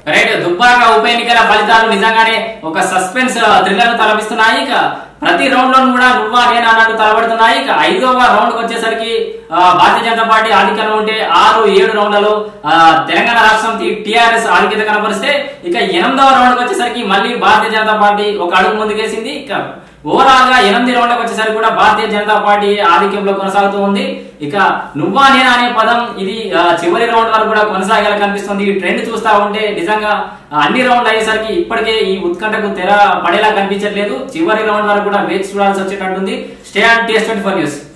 right Dubbaka ఉప ఎన్నికల ఫలితాలు నిజంగానే ఒక సస్పెన్స్ థ్రిల్లర్ తలపిస్తున్నాయి ఇక ప్రతి రౌండ్ లో కూడా నువ్వా నేనా అన్నట్టు తలబడుతున్నాయి ఇక ఐదవ రౌండ్ వచ్చేసరికి ఆ, భారతీయ జనతా పార్టీ ఆధిక్యంలో ఉంటే ఆరు ఏడు రౌండ్లలో ఆ, తెలంగాణ రాష్ట్రం టిఆర్ఎస్ ఆధిక్యత కనపరిస్తే ఇక ఎనిమిదవ రౌండ్ వచ్చేసరికి మళ్ళీ భారతీయ జనతా పార్టీ ఒక అడుగు ముందుకేసింది ఇక ఓవరాల్ గా ఎనిమిది రౌండ్లకు వచ్చేసరికి కూడా భారతీయ జనతా పార్టీ ఆధిక్యంలో కొనసాగుతూ ఉంది ఇక నువ్వా నేనా అనే పదం ఇది ఆ, చివరి రౌండ్ వరకు కూడా కొనసాగేలా కనిపిస్తుంది ఈ ట్రెండ్ చూస్తా ఉంటే నిజంగా ఆ, అన్ని రౌండ్లు అయ్యేసరికి ఇప్పటికే ఈ ఉత్కంఠకు తెర పడేలా కనిపించట్లేదు చివరి రౌండ్ వరకు కూడా వేచి చూడాల్సి వచ్చేటట్టుంది stay and taste twenty four news